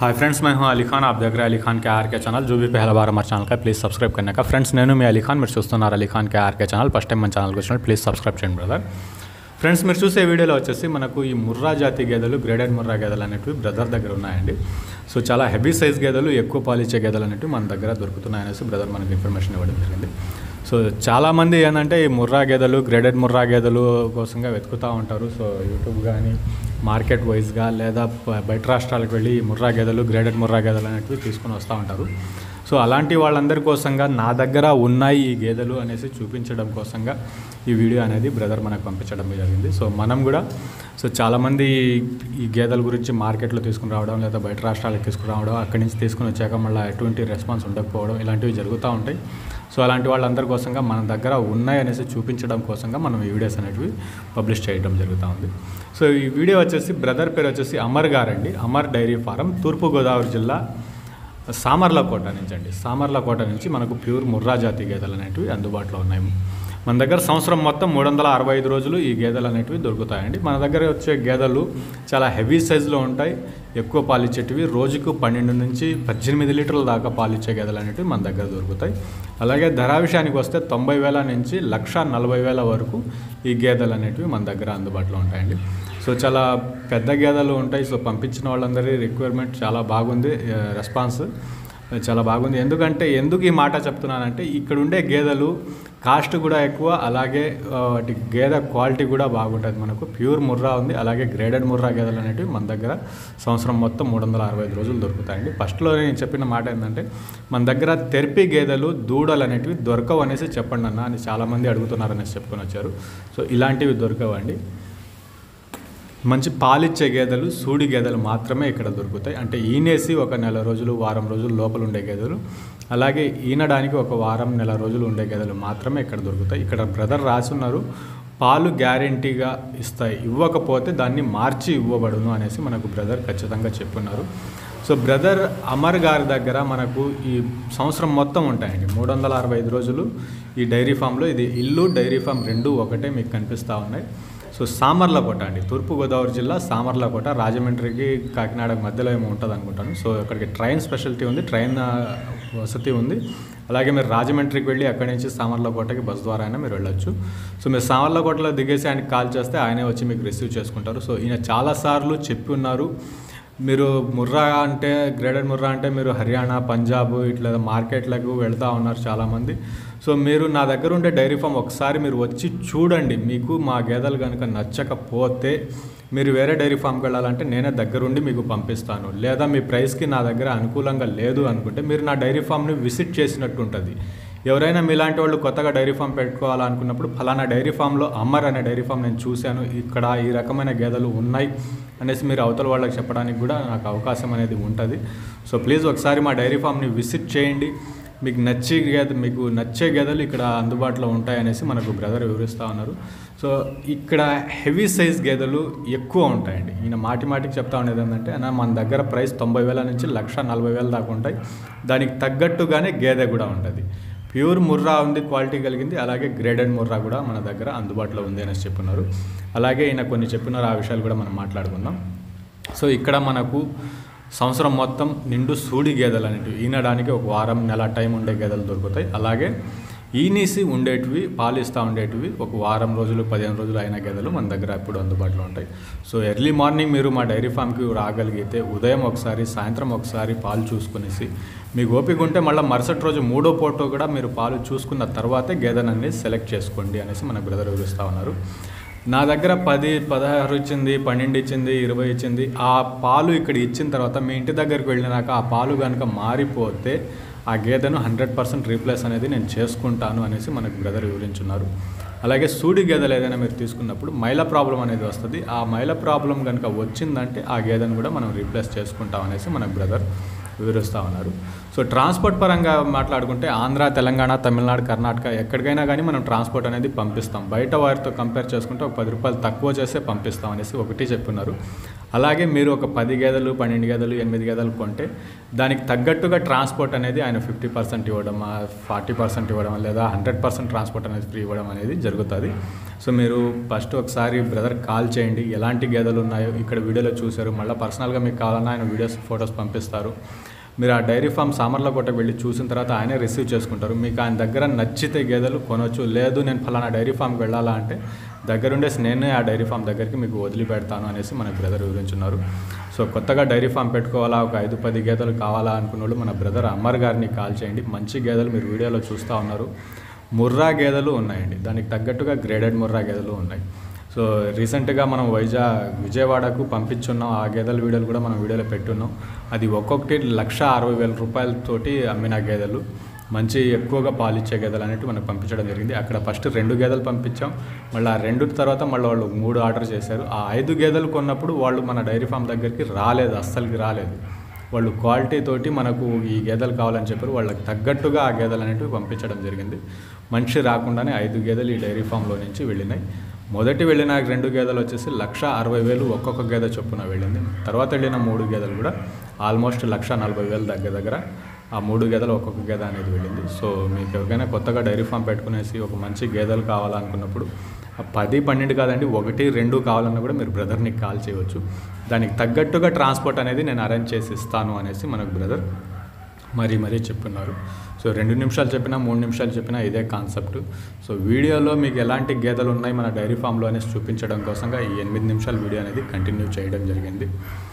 hi friends मैं हूं अली खान आप देख रहे हैं अली खान के आर के ఛానల్ जो भी पहला बार हमारे ఛానల్ का ప్లీజ్ సబ్స్క్రైబ్ करने का ఫ్రెండ్స్ నేను మీ అలీ ఖాన్ మీరు చూస్తున్నారు Ali Khan K RK channel first time మన ఛానల్కి వచ్చినట్టు ప్లీజ్ సబ్స్క్రైబ్ చేయండి బ్రదర్ ఫ్రెండ్స్ మీరు చూసే వీడియోలో వచ్చేసి మనకు ఈ ముర్రా జాతి గేదెలు గ్రేడెడ్ ముర్రా గేదెలు అనేటివి బ్రదర్ దగ్గర ఉన్నాయండి సో చాలా హెవీ సైజ్ గేదెలు ఎక్కువ పాలిచ్చే గేదెలు అనేటివి మన దగ్గర దొరుకుతున్నాయి అనేసి బ్రదర్ మనకి ఇన్ఫర్మేషన్ ఇవ్వడం జరిగింది సో చాలామంది ఏంటంటే ఈ ముర్రా గేదెలు గ్రేడెడ్ ముర్రా గేదెలు కోసంగా వెతుకుతూ ఉంటారు సో యూట్యూబ్ కానీ మార్కెట్ వైజ్గా లేదా బ- బయట రాష్ట్రాలకు వెళ్ళి ఈ ముర్రా గేదెలు గ్రేడెడ్ ముర్రా గేదెలు అనేటివి తీసుకొని వస్తూ ఉంటారు సో అలాంటి వాళ్ళందరి కోసంగా నా దగ్గర ఉన్నాయి ఈ గేదెలు అనేసి చూపించడం కోసంగా ఈ వీడియో అనేది బ్రదర్ మనకు పంపించడం జరిగింది సో మనం కూడా సో చాలామంది ఈ గేదెల గురించి మార్కెట్లో తీసుకుని రావడం లేదా బయట రాష్ట్రాలకు తీసుకుని రావడం అక్కడి నుంచి తీసుకుని వచ్చాక మళ్ళీ ఎటువంటి రెస్పాన్స్ ఉండకపోవడం ఇలాంటివి జరుగుతూ ఉంటాయి సో అలాంటి వాళ్ళందరి కోసంగా మన దగ్గర ఉన్నాయి అనేసి చూపించడం కోసంగా మనం ఈ వీడియోస్ అనేటివి పబ్లిష్ చేయడం జరుగుతూ ఉంది సో ఈ వీడియో వచ్చేసి బ్రదర్ పేరు వచ్చేసి అమర్ గారండి అమర్ డైరీ ఫారం తూర్పుగోదావరి జిల్లా సామర్లకోట నుంచి అండి సామర్లకోట నుంచి మనకు ప్యూర్ ముర్రా జాతి గేదెలు అనేటివి అందుబాటులో ఉన్నాయి మన దగ్గర సంవత్సరం మొత్తం మూడు వందల అరవై ఐదు రోజులు ఈ గేదెలు అనేటివి దొరుకుతాయండి మన దగ్గర వచ్చే గేదెలు చాలా హెవీ సైజులో ఉంటాయి ఎక్కువ పాలిచ్చేటివి రోజుకు పన్నెండు నుంచి పద్దెనిమిది లీటర్ల దాకా పాలిచ్చే గేదెలు అనేటివి మన దగ్గర దొరుకుతాయి అలాగే ధర విషయానికి వస్తే తొంభై వేల నుంచి లక్ష నలభై వేల వరకు ఈ గేదెలు అనేటివి మన దగ్గర అందుబాటులో ఉంటాయండి సో చాలా పెద్ద గేదెలు ఉంటాయి సో పంపించిన వాళ్ళందరి రిక్వైర్మెంట్ చాలా బాగుంది ఆ, రెస్పాన్స్ చాలా బాగుంది ఎందుకంటే ఎందుకు ఈ మాట చెప్తున్నానంటే ఇక్కడ ఉండే గేదెలు కాస్ట్ కూడా ఎక్కువ అలాగే ఆ, వాటి గేదె క్వాలిటీ కూడా బాగుంటుంది మనకు ప్యూర్ ముర్రా ఉంది అలాగే గ్రేడెడ్ ముర్రా గేదెలు అనేటివి మన దగ్గర సంవత్సరం మొత్తం మూడు వందల అరవై ఐదు రోజులు దొరుకుతాయండి ఫస్ట్లో నేను చెప్పిన మాట ఏంటంటే మన దగ్గర తెరిపి గేదెలు దూడలు అనేటివి దొరకవు అనేసి చెప్పండి అన్న అని చాలామంది అడుగుతున్నారు అనేసి చెప్పుకొని వచ్చారు సో ఇలాంటివి దొరకవండి మంచి పాలిచ్చే గేదెలు సూడి గేదెలు మాత్రమే ఇక్కడ దొరుకుతాయి అంటే ఈనేసి ఒక నెల రోజులు వారం రోజులు లోపల ఉండే గేదెలు అలాగే ఈనడానికి ఒక వారం నెల రోజులు ఉండే గేదెలు మాత్రమే ఇక్కడ దొరుకుతాయి ఇక్కడ బ్రదర్ రాసున్నారు పాలు గ్యారంటీగా ఇస్తాయి ఇవ్వకపోతే దాన్ని మార్చి ఇవ్వబడును అనేసి మనకు బ్రదర్ ఖచ్చితంగా చెప్పున్నారు సో బ్రదర్ అమర్ గారి దగ్గర మనకు ఈ సంవత్సరం మొత్తం ఉంటాయండి మూడు వందల అరవై ఐదు రోజులు ఈ డైరీ ఫామ్లో ఇది ఇల్లు డైరీ ఫామ్ రెండు ఒకటే మీకు కనిపిస్తూ ఉన్నాయి సో సామర్లకోట అండి తూర్పుగోదావరి జిల్లా సామర్లకోట రాజమండ్రికి కాకినాడ మధ్యలో ఏమో ఉంటుంది అనుకుంటాను సో అక్కడికి ట్రైన్ స్పెషాలిటీ ఉంది ట్రైన్ ఆ, వసతి ఉంది అలాగే మీరు రాజమండ్రికి వెళ్ళి అక్కడి నుంచి సామర్లకోటకి బస్ ద్వారా అయినా మీరు వెళ్ళొచ్చు సో మీరు సామర్లకోటలో దిగేసి ఆయనకి కాల్ చేస్తే ఆయనే వచ్చి మీకు రిసీవ్ చేసుకుంటారు సో ఈయన చాలాసార్లు చెప్పి ఉన్నారు మీరు ముర్రా అంటే గ్రేడెడ్ ముర్రా అంటే మీరు హర్యానా పంజాబ్ ఇట్లా మార్కెట్లకు వెళ్తూ ఉన్నారు చాలామంది సో మీరు నా దగ్గర ఉండే డైరీ ఫామ్ ఒకసారి మీరు వచ్చి చూడండి మీకు మా గేదెలు కనుక నచ్చకపోతే మీరు వేరే డైరీ ఫామ్కి వెళ్ళాలంటే నేనే దగ్గరుండి మీకు పంపిస్తాను లేదా మీ ప్రైస్కి నా దగ్గర అనుకూలంగా లేదు అనుకుంటే మీరు నా డైరీ ఫామ్ని విజిట్ చేసినట్టు ఉంటుంది ఎవరైనా మీలాంటి వాళ్ళు కొత్తగా డైరీ ఫామ్ పెట్టుకోవాలనుకున్నప్పుడు ఫలానా డైరీ ఫామ్లో అమర్ అనే డైరీ ఫామ్ నేను చూశాను ఇక్కడ ఈ రకమైన గేదెలు ఉన్నాయి అనేసి మీరు అవతల వాళ్ళకి చెప్పడానికి కూడా నాకు అవకాశం అనేది ఉంటుంది సో ప్లీజ్ ఒకసారి మా డైరీ ఫామ్ని విజిట్ చేయండి మీకు నచ్చే గేదె మీకు నచ్చే గేదెలు ఇక్కడ అందుబాటులో ఉంటాయి అనేసి మనకు బ్రదర్ వివరిస్తూ ఉన్నారు సో ఇక్కడ హెవీ సైజ్ గేదెలు ఎక్కువ ఉంటాయండి ఈయన మాటి మాటికి చెప్తా ఉండేది ఏంటంటే అన్న మన దగ్గర ప్రైస్ తొంభై వేల నుంచి లక్ష నలభై వేల దాకా ఉంటాయి దానికి తగ్గట్టుగానే గేదె కూడా ఉంటుంది ప్యూర్ ముర్రా ఉంది క్వాలిటీ కలిగింది అలాగే గ్రేడెడ్ ముర్రా కూడా మన దగ్గర అందుబాటులో ఉంది అనేసి చెప్పున్నారు అలాగే ఈయన కొన్ని చెప్పినారు ఆ విషయాలు కూడా మనం మాట్లాడుకుందాం సో ఇక్కడ మనకు సంవత్సరం మొత్తం నిండు సూడి గేదెలు అనేటివి ఈనడానికి ఒక వారం నెల టైం ఉండే గేదెలు దొరుకుతాయి అలాగే ఈనీసి ఉండేటివి పాలిస్తూ ఉండేటివి ఒక వారం రోజులు పదిహేను రోజులు అయిన గేదెలు మన దగ్గర ఎప్పుడు అందుబాటులో ఉంటాయి సో ఎర్లీ మార్నింగ్ మీరు మా డైరీ ఫామ్కి రాగలిగితే ఉదయం ఒకసారి సాయంత్రం ఒకసారి పాలు చూసుకునేసి మీకు ఓపిక ఉంటే మళ్ళీ మరుసటి రోజు మూడో ఫోటో కూడా మీరు పాలు చూసుకున్న తర్వాతే గేదెనన్నీ సెలెక్ట్ చేసుకోండి అనేసి మన బ్రదర్ వివరిస్తూ ఉన్నారు నా దగ్గర పది పదహారు ఇచ్చింది పన్నెండు ఇచ్చింది ఇరవై ఇచ్చింది ఆ పాలు ఇక్కడ ఇచ్చిన తర్వాత మీ ఇంటి దగ్గరికి వెళ్ళినాక ఆ పాలు కనుక మారిపోతే ఆ గేదెను హండ్రెడ్ పర్సెంట్ రీప్లేస్ అనేది నేను చేసుకుంటాను అనేసి మనకు బ్రదర్ వివరించున్నారు అలాగే సూడి గేదెలు ఏదైనా మీరు తీసుకున్నప్పుడు మైల ప్రాబ్లం అనేది వస్తుంది ఆ మైల ప్రాబ్లం కనుక వచ్చిందంటే ఆ గేదెను కూడా మనం రీప్లేస్ చేసుకుంటాం అనేసి మనకు బ్రదర్ వివరిస్తూ ఉన్నారు సో ట్రాన్స్పోర్ట్ పరంగా మాట్లాడుకుంటే ఆంధ్ర తెలంగాణ తమిళనాడు కర్ణాటక ఎక్కడికైనా కానీ మనం ట్రాన్స్పోర్ట్ అనేది పంపిస్తాం బయట వారితో కంపేర్ చేసుకుంటే ఒక పది రూపాయలు తక్కువ చేసే పంపిస్తాం అనేసి ఒకటి చెప్పున్నారు అలాగే మీరు ఒక పది గేదెలు పన్నెండు గేదెలు ఎనిమిది గేదెలు కొంటే దానికి తగ్గట్టుగా ట్రాన్స్పోర్ట్ అనేది ఆయన ఫిఫ్టీ పర్సెంట్ ఇవ్వడం ఫార్టీ పర్సెంట్ ఇవ్వడం లేదా హండ్రెడ్ పర్సెంట్ ట్రాన్స్పోర్ట్ అనేది ఫ్రీ ఇవ్వడం అనేది జరుగుతుంది సో మీరు ఫస్ట్ ఒకసారి బ్రదర్ కాల్ చేయండి ఎలాంటి గేదెలు ఉన్నాయో ఇక్కడ వీడియోలో చూశారు మళ్ళీ పర్సనల్గా మీకు కావాలన్నా ఆయన వీడియోస్ ఫొటోస్ పంపిస్తారు మీరు ఆ డైరీ ఫామ్ సామర్లకోటకు వెళ్ళి చూసిన తర్వాత ఆయనే రిసీవ్ చేసుకుంటారు మీకు ఆయన దగ్గర నచ్చితే గేదెలు కొనవచ్చు లేదు నేను ఫలానా డైరీ ఫామ్కి వెళ్ళాలా అంటే దగ్గరుండేసి నేనే ఆ డైరీ ఫామ్ దగ్గరికి మీకు వదిలిపెడతాను అనేసి మన బ్రదర్ వివరించున్నారు సో కొత్తగా డైరీ ఫామ్ పెట్టుకోవాలా ఒక ఐదు పది గేదెలు కావాలా అనుకున్న వాళ్ళు మన బ్రదర్ అమ్మర్ గారిని కాల్ చేయండి మంచి గేదెలు మీరు వీడియోలో చూస్తూ ఉన్నారు ముర్రా గేదెలు ఉన్నాయండి దానికి తగ్గట్టుగా గ్రేడెడ్ ముర్రా గేదెలు ఉన్నాయి సో రీసెంట్గా మనం వైజా విజయవాడకు పంపించున్నాం ఆ గేదెల వీడియోలు కూడా మనం వీడియోలో పెట్టున్నాం అది ఒక్కొక్కటి లక్ష అరవై వేల రూపాయలతోటి అమ్మిన గేదెలు మంచి ఎక్కువగా పాలిచ్చే గేదెలు అనేవి మనకు పంపించడం జరిగింది అక్కడ ఫస్ట్ రెండు గేదెలు పంపించాం మళ్ళీ ఆ రెండు తర్వాత మళ్ళీ వాళ్ళు మూడు ఆర్డర్ చేశారు ఆ ఐదు గేదెలు కొన్నప్పుడు వాళ్ళు మన డైరీ ఫామ్ దగ్గరికి రాలేదు అస్సలకి రాలేదు వాళ్ళు క్వాలిటీ తోటి మనకు ఈ గేదెలు కావాలని చెప్పారు వాళ్ళకి తగ్గట్టుగా ఆ గేదెలు అనేటివి పంపించడం జరిగింది మనిషి రాకుండానే ఐదు గేదెలు ఈ డైరీ ఫామ్లో నుంచి వెళ్ళినాయి మొదటి వెళ్ళిన రెండు గేదెలు వచ్చేసి లక్ష అరవై వేలు ఒక్కొక్క గేదె చొప్పున వెళ్ళింది తర్వాత వెళ్ళిన మూడు గేదెలు కూడా ఆల్మోస్ట్ లక్ష నలభై వేలు దగ్గర దగ్గర ఆ మూడు గేదెలు ఒక్కొక్క గేదె అనేది వెళ్ళింది సో మీకు ఎవరికైనా కొత్తగా డైరీ ఫామ్ పెట్టుకునేసి ఒక మంచి గేదెలు కావాలనుకున్నప్పుడు ఆ పది పన్నెండు కాదండి ఒకటి రెండు కావాలన్నా కూడా మీరు బ్రదర్ని కాల్ చేయవచ్చు దానికి తగ్గట్టుగా ట్రాన్స్పోర్ట్ అనేది నేను అరేంజ్ చేసి ఇస్తాను అనేసి మనకు బ్రదర్ మరీ మరీ చెప్పున్నారు సో రెండు నిమిషాలు చెప్పినా మూడు నిమిషాలు చెప్పినా ఇదే కాన్సెప్ట్ సో వీడియోలో మీకు ఎలాంటి గేదెలు ఉన్నాయి మన డైరీ ఫామ్లో అనేసి చూపించడం కోసంగా ఈ ఎనిమిది నిమిషాల వీడియో అనేది కంటిన్యూ చేయడం జరిగింది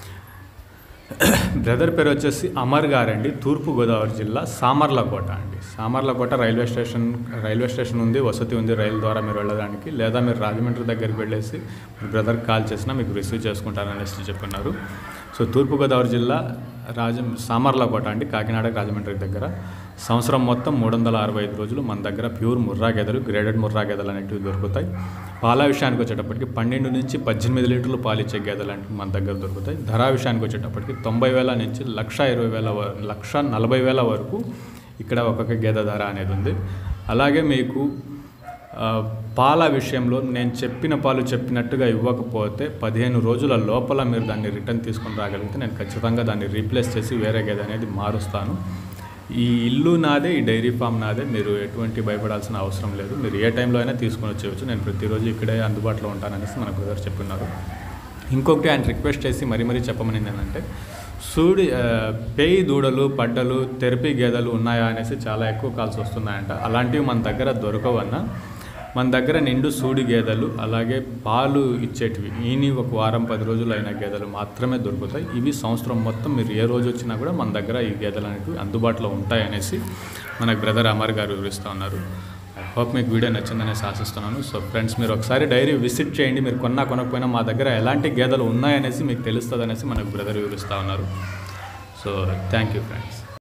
బ్రదర్ పేరు వచ్చేసి అమర్ గారండి తూర్పు గోదావరి జిల్లా సామర్లకోట అండి Samarlakota railway station railway station ఉంది వసతి ఉంది రైలు ద్వారా మీరు వెళ్ళడానికి లేదా మీరు రాజమండ్రి దగ్గరికి వెళ్ళేసి మీ బ్రదర్కి కాల్ చేసినా మీకు రిసీవ్ చేసుకుంటారనేసి చెప్పున్నారు సో తూర్పుగోదావరి జిల్లా రాజ సామర్లకోట అండి కాకినాడ రాజమండ్రి దగ్గర సంవత్సరం మొత్తం మూడు వందల అరవై ఐదు రోజులు మన దగ్గర ప్యూర్ ముర్రా గేదెలు గ్రేడెడ్ ముర్రా గేదెలు అనేటివి దొరుకుతాయి పాల విషయానికి వచ్చేటప్పటికి పన్నెండు నుంచి పద్దెనిమిది లీటర్లు పాలిచ్చే గేదెలు అంటే మన దగ్గర దొరుకుతాయి ధర విషయానికి వచ్చేటప్పటికి తొంభై వేల నుంచి లక్ష ఇరవై వేల వ- లక్ష నలభై వేల వరకు ఇక్కడ ఒక్కొక్క గేదె ధర అనేది ఉంది అలాగే మీకు ఆ, పాల విషయంలో నేను చెప్పిన పాలు చెప్పినట్టుగా ఇవ్వకపోతే పదిహేను రోజుల లోపల మీరు దాన్ని రిటర్న్ తీసుకొని రాగలిగితే నేను ఖచ్చితంగా దాన్ని రీప్లేస్ చేసి వేరే గేదె అనేది మారుస్తాను ఈ ఇల్లు నాదే ఈ డైరీ ఫామ్ నాదే మీరు ఎటువంటి భయపడాల్సిన అవసరం లేదు మీరు ఏ టైంలో అయినా తీసుకొని వచ్చేయచ్చు నేను ప్రతిరోజు ఇక్కడే అందుబాటులో ఉంటాననేసి మన బ్రదర్ చెప్పున్నారు ఇంకొకటి ఆయన రిక్వెస్ట్ చేసి మరీ మరీ చెప్పమని ఏంటంటే సూడి ఆ, పేయి దూడలు పడ్డలు తెరపి గేదెలు ఉన్నాయా అనేసి చాలా ఎక్కువ కాల్స్ వస్తున్నాయంట అలాంటివి మన దగ్గర దొరకవన్నా మన దగ్గర నిండు సూడి గేదెలు అలాగే పాలు ఇచ్చేటివి ఈని ఒక వారం పది రోజులు అయిన గేదెలు మాత్రమే దొరుకుతాయి ఇవి సంవత్సరం మొత్తం మీరు ఏ రోజు వచ్చినా కూడా మన దగ్గర ఈ గేదెలు అనేవి అందుబాటులో ఉంటాయి అనేసి మనకు బ్రదర్ అమర్ గారు వివరిస్తూ ఉన్నారు ఐ హోప్ మీకు వీడియో నచ్చిందనేసి ఆశిస్తున్నాను సో ఫ్రెండ్స్ మీరు ఒకసారి డైరీ విజిట్ చేయండి మీరు కొన్నా కొనకపోయినా మా దగ్గర ఎలాంటి గేదెలు ఉన్నాయనేసి మీకు తెలుస్తుంది అనేసి మనకు బ్రదర్ వివరిస్తూ ఉన్నారు సో థ్యాంక్ యూ ఫ్రెండ్స్